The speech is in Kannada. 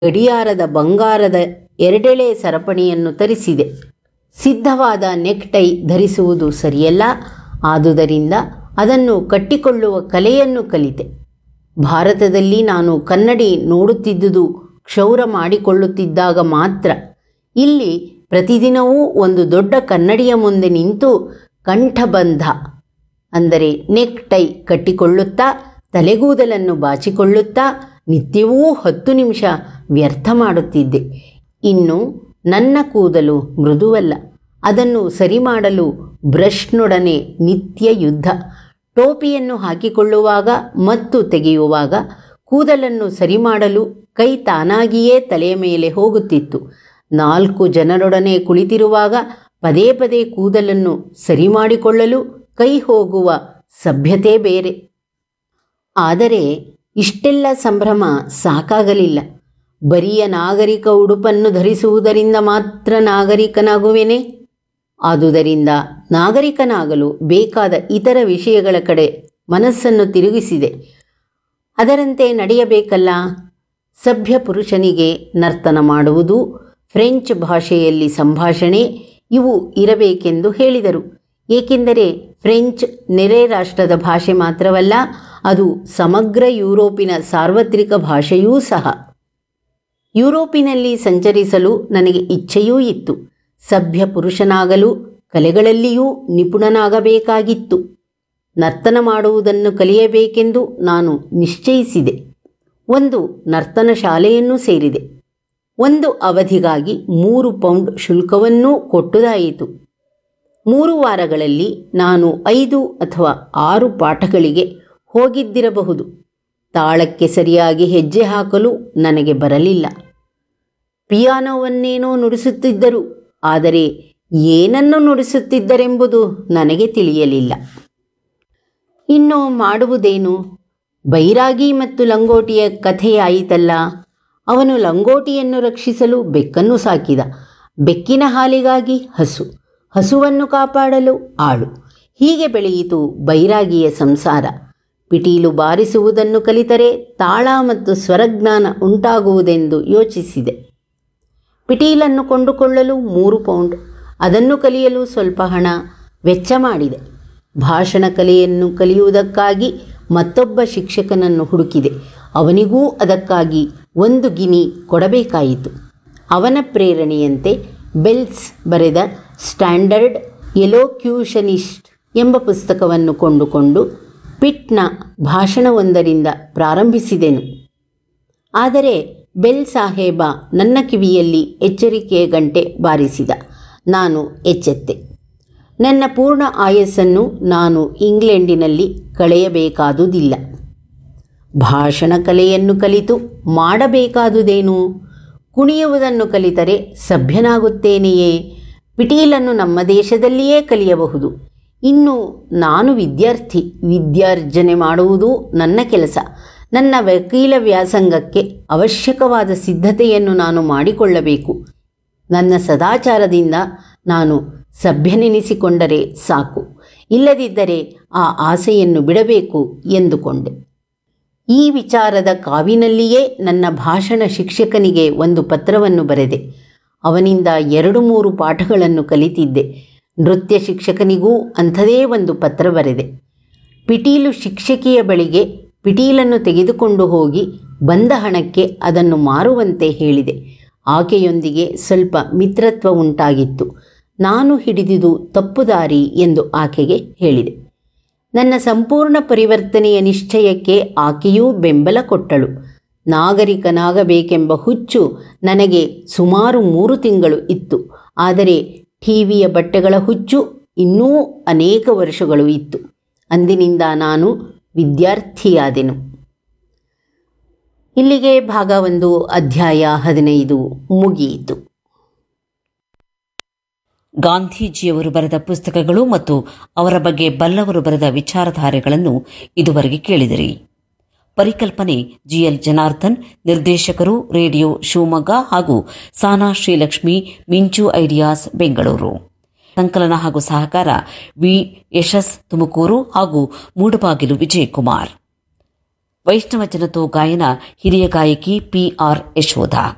ಗಡಿಯಾರದ ಬಂಗಾರದ ಎರಡೆಳೆ ಸರಪಣಿಯನ್ನು ತರಿಸಿದೆ ಸಿದ್ಧವಾದ ನೆಕ್ಟೈ ಧರಿಸುವುದು ಸರಿಯಲ್ಲ ಆದುದರಿಂದ ಅದನ್ನು ಕಟ್ಟಿಕೊಳ್ಳುವ ಕಲೆಯನ್ನು ಕಲಿತೆ ಭಾರತದಲ್ಲಿ ನಾನು ಕನ್ನಡಿ ನೋಡುತ್ತಿದ್ದುದು ಕ್ಷೌರ ಮಾಡಿಕೊಳ್ಳುತ್ತಿದ್ದಾಗ ಮಾತ್ರ ಇಲ್ಲಿ ಪ್ರತಿದಿನವೂ ಒಂದು ದೊಡ್ಡ ಕನ್ನಡಿಯ ಮುಂದೆ ನಿಂತು ಕಂಠಬಂಧ ಅಂದರೆ ನೆಕ್ ಟೈ ಕಟ್ಟಿಕೊಳ್ಳುತ್ತಾ ತಲೆಗೂದಲನ್ನು ಬಾಚಿಕೊಳ್ಳುತ್ತಾ ನಿತ್ಯವೂ ಹತ್ತು ನಿಮಿಷ ವ್ಯರ್ಥ ಮಾಡುತ್ತಿದ್ದೆ ಇನ್ನು ನನ್ನ ಕೂದಲು ಮೃದುವಲ್ಲ ಅದನ್ನು ಸರಿ ಮಾಡಲು ಬ್ರಷ್ನೊಡನೆ ನಿತ್ಯ ಯುದ್ಧ ಟೋಪಿಯನ್ನು ಹಾಕಿಕೊಳ್ಳುವಾಗ ಮತ್ತು ತೆಗೆಯುವಾಗ ಕೂದಲನ್ನು ಸರಿ ಮಾಡಲು ಕೈ ತಾನಾಗಿಯೇ ತಲೆಯ ಮೇಲೆ ಹೋಗುತ್ತಿತ್ತು ನಾಲ್ಕು ಜನರೊಡನೆ ಕುಳಿತಿರುವಾಗ ಪದೇ ಪದೇ ಕೂದಲನ್ನು ಸರಿ ಮಾಡಿಕೊಳ್ಳಲು ಕೈ ಹೋಗುವ ಸಭ್ಯತೆ ಬೇರೆ ಆದರೆ ಇಷ್ಟೆಲ್ಲ ಸಂಭ್ರಮ ಸಾಕಾಗಲಿಲ್ಲ ಬರಿಯ ನಾಗರಿಕ ಉಡುಪನ್ನು ಧರಿಸುವುದರಿಂದ ಮಾತ್ರ ನಾಗರಿಕನಾಗುವೆನೆ ಆದುದರಿಂದ ನಾಗರಿಕನಾಗಲು ಬೇಕಾದ ಇತರ ವಿಷಯಗಳ ಕಡೆ ಮನಸ್ಸನ್ನು ತಿರುಗಿಸಿದೆ ಅದರಂತೆ ನಡೆಯಬೇಕಲ್ಲ ಸಭ್ಯ ಪುರುಷನಿಗೆ ನರ್ತನ ಮಾಡುವುದು ಫ್ರೆಂಚ್ ಭಾಷೆಯಲ್ಲಿ ಸಂಭಾಷಣೆ ಇವು ಇರಬೇಕೆಂದು ಹೇಳಿದರು ಏಕೆಂದರೆ ಫ್ರೆಂಚ್ ನೆರೆ ರಾಷ್ಟ್ರದ ಭಾಷೆ ಮಾತ್ರವಲ್ಲ ಅದು ಸಮಗ್ರ ಯುರೋಪಿನ ಸಾರ್ವತ್ರಿಕ ಭಾಷೆಯೂ ಸಹ ಯುರೋಪಿನಲ್ಲಿ ಸಂಚರಿಸಲು ನನಗೆ ಇಚ್ಛೆಯೂ ಇತ್ತು ಸಭ್ಯ ಪುರುಷನಾಗಲು ಕಲೆಗಳಲ್ಲಿಯೂ ನಿಪುಣನಾಗಬೇಕಾಗಿತ್ತು ನರ್ತನ ಮಾಡುವುದನ್ನು ಕಲಿಯಬೇಕೆಂದು ನಾನು ನಿಶ್ಚಯಿಸಿದೆ ಒಂದು ನರ್ತನ ಶಾಲೆಯನ್ನು ಸೇರಿದೆ ಒಂದು ಅವಧಿಗಾಗಿ ಮೂರು ಪೌಂಡ್ ಶುಲ್ಕವನ್ನೂ ಕೊಟ್ಟುದಾಯಿತು ಮೂರು ವಾರಗಳಲ್ಲಿ ನಾನು ಐದು ಅಥವಾ ಆರು ಪಾಠಗಳಿಗೆ ಹೋಗಿದ್ದಿರಬಹುದು ತಾಳಕ್ಕೆ ಸರಿಯಾಗಿ ಹೆಜ್ಜೆ ಹಾಕಲು ನನಗೆ ಬರಲಿಲ್ಲ ಪಿಯಾನೋವನ್ನೇನೋ ನುಡಿಸುತ್ತಿದ್ದರು ಆದರೆ ಏನನ್ನು ನುಡಿಸುತ್ತಿದ್ದರೆಂಬುದು ನನಗೆ ತಿಳಿಯಲಿಲ್ಲ ಇನ್ನು ಮಾಡುವುದೇನು ಬೈರಾಗಿ ಮತ್ತು ಲಂಗೋಟಿಯ ಕಥೆಯಾಯಿತಲ್ಲ ಅವನು ಲಂಗೋಟಿಯನ್ನು ರಕ್ಷಿಸಲು ಬೆಕ್ಕನ್ನು ಸಾಕಿದ ಬೆಕ್ಕಿನ ಹಾಲಿಗಾಗಿ ಹಸು ಹಸುವನ್ನು ಕಾಪಾಡಲು ಆಳು ಹೀಗೆ ಬೆಳೆಯಿತು ಬೈರಾಗಿಯ ಸಂಸಾರ ಪಿಟೀಲು ಬಾರಿಸುವುದನ್ನು ಕಲಿತರೆ ತಾಳ ಮತ್ತು ಸ್ವರಜ್ಞಾನ ಉಂಟಾಗುವುದೆಂದು ಯೋಚಿಸಿದೆ ಪಿಟೀಲನ್ನು ಕೊಂಡುಕೊಳ್ಳಲು ಮೂರು ಪೌಂಡ್ ಅದನ್ನು ಕಲಿಯಲು ಸ್ವಲ್ಪ ಹಣ ವೆಚ್ಚ ಮಾಡಿದೆ ಭಾಷಣ ಕಲೆಯನ್ನು ಕಲಿಯುವುದಕ್ಕಾಗಿ ಮತ್ತೊಬ್ಬ ಶಿಕ್ಷಕನನ್ನು ಹುಡುಕಿದೆ ಅವನಿಗೂ ಅದಕ್ಕಾಗಿ ಒಂದು ಗಿನಿ ಕೊಡಬೇಕಾಯಿತು ಅವನ ಪ್ರೇರಣೆಯಂತೆ ಬೆಲ್ಸ್ ಬರೆದ ಸ್ಟ್ಯಾಂಡರ್ಡ್ ಎಲೋಕ್ಯೂಷನಿಸ್ಟ್ ಎಂಬ ಪುಸ್ತಕವನ್ನು ಕೊಂಡುಕೊಂಡು ಪಿಟ್ನ ಭಾಷಣವೊಂದರಿಂದ ಪ್ರಾರಂಭಿಸಿದೆನು ಆದರೆ ಬೆಲ್ ಸಾಹೇಬ ನನ್ನ ಕಿವಿಯಲ್ಲಿ ಎಚ್ಚರಿಕೆಯ ಗಂಟೆ ಬಾರಿಸಿದ ನಾನು ಎಚ್ಚೆತ್ತೆ ನನ್ನ ಪೂರ್ಣ ಆಯಸ್ಸನ್ನು ನಾನು ಇಂಗ್ಲೆಂಡಿನಲ್ಲಿ ಕಳೆಯಬೇಕಾದುದಿಲ್ಲ ಭಾಷಣ ಕಲೆಯನ್ನು ಕಲಿತು ಮಾಡಬೇಕಾದುದೇನು ಕುಣಿಯುವುದನ್ನು ಕಲಿತರೆ ಸಭ್ಯನಾಗುತ್ತೇನೆಯೇ ಪಿಟೀಲನ್ನು ನಮ್ಮ ದೇಶದಲ್ಲಿಯೇ ಕಲಿಯಬಹುದು ಇನ್ನು ನಾನು ವಿದ್ಯಾರ್ಥಿ ವಿದ್ಯಾರ್ಜನೆ ಮಾಡುವುದು ನನ್ನ ಕೆಲಸ ನನ್ನ ವಕೀಲ ವ್ಯಾಸಂಗಕ್ಕೆ ಅವಶ್ಯಕವಾದ ಸಿದ್ಧತೆಯನ್ನು ನಾನು ಮಾಡಿಕೊಳ್ಳಬೇಕು ನನ್ನ ಸದಾಚಾರದಿಂದ ನಾನು ಸಭ್ಯನೆನಿಸಿಕೊಂಡರೆ ಸಾಕು ಇಲ್ಲದಿದ್ದರೆ ಆ ಆಸೆಯನ್ನು ಬಿಡಬೇಕು ಎಂದುಕೊಂಡೆ ಈ ವಿಚಾರದ ಕಾವಿನಲ್ಲಿಯೇ ನನ್ನ ಭಾಷಣ ಶಿಕ್ಷಕನಿಗೆ ಒಂದು ಪತ್ರವನ್ನು ಬರೆದೆ ಅವನಿಂದ ಎರಡು ಮೂರು ಪಾಠಗಳನ್ನು ಕಲಿತಿದ್ದೆ ನೃತ್ಯ ಶಿಕ್ಷಕನಿಗೂ ಅಂಥದೇ ಒಂದು ಪತ್ರ ಬರೆದೆ ಪಿಟೀಲು ಶಿಕ್ಷಕಿಯ ಬಳಿಗೆ ಪಿಟೀಲನ್ನು ತೆಗೆದುಕೊಂಡು ಹೋಗಿ ಬಂದ ಹಣಕ್ಕೆ ಅದನ್ನು ಮಾರುವಂತೆ ಹೇಳಿದೆ ಆಕೆಯೊಂದಿಗೆ ಸ್ವಲ್ಪ ಮಿತ್ರತ್ವ ಉಂಟಾಗಿತ್ತು ನಾನು ಹಿಡಿದಿದು ತಪ್ಪು ದಾರಿ ಎಂದು ಆಕೆಗೆ ಹೇಳಿದೆ ನನ್ನ ಸಂಪೂರ್ಣ ಪರಿವರ್ತನೆಯ ನಿಶ್ಚಯಕ್ಕೆ ಆಕೆಯೂ ಬೆಂಬಲ ಕೊಟ್ಟಳು ನಾಗರಿಕನಾಗಬೇಕೆಂಬ ಹುಚ್ಚು ನನಗೆ ಸುಮಾರು ಮೂರು ತಿಂಗಳು ಇತ್ತು ಆದರೆ ಟಿವಿಯ ಬಟ್ಟೆಗಳ ಹುಚ್ಚು ಇನ್ನೂ ಅನೇಕ ವರ್ಷಗಳು ಇತ್ತು ಅಂದಿನಿಂದ ನಾನು ವಿದ್ಯಾರ್ಥಿಯಾದೆನು ಇಲ್ಲಿಗೆ ಭಾಗ ಒಂದು ಅಧ್ಯಾಯ ಹದಿನೈದು ಮುಗಿಯಿತು ಗಾಂಧೀಜಿಯವರು ಬರೆದ ಪುಸ್ತಕಗಳು ಮತ್ತು ಅವರ ಬಗ್ಗೆ ಬಲ್ಲವರು ಬರೆದ ವಿಚಾರಧಾರೆಗಳನ್ನು ಇದುವರೆಗೆ ಕೇಳಿದಿರಿ ಪರಿಕಲ್ಪನೆ ಜಿಎಲ್ ಜನಾರ್ದನ್ ನಿರ್ದೇಶಕರು ರೇಡಿಯೋ ಶಿವಮೊಗ್ಗ ಹಾಗೂ ಸಾನಾ ಶ್ರೀಲಕ್ಷ್ಮಿ ಮಿಂಚು ಐಡಿಯಾಸ್ ಬೆಂಗಳೂರು ಸಂಕಲನ ಹಾಗೂ ಸಹಕಾರ ವಿ ಯಶಸ್ ತುಮಕೂರು ಹಾಗೂ ಮೂಡಬಾಗಿಲು ವಿಜಯಕುಮಾರ್ ವೈಷ್ಣವ ಜನತೋ ಗಾಯನ ಹಿರಿಯ ಗಾಯಕಿ ಪಿಆರ್ ಯಶೋಧ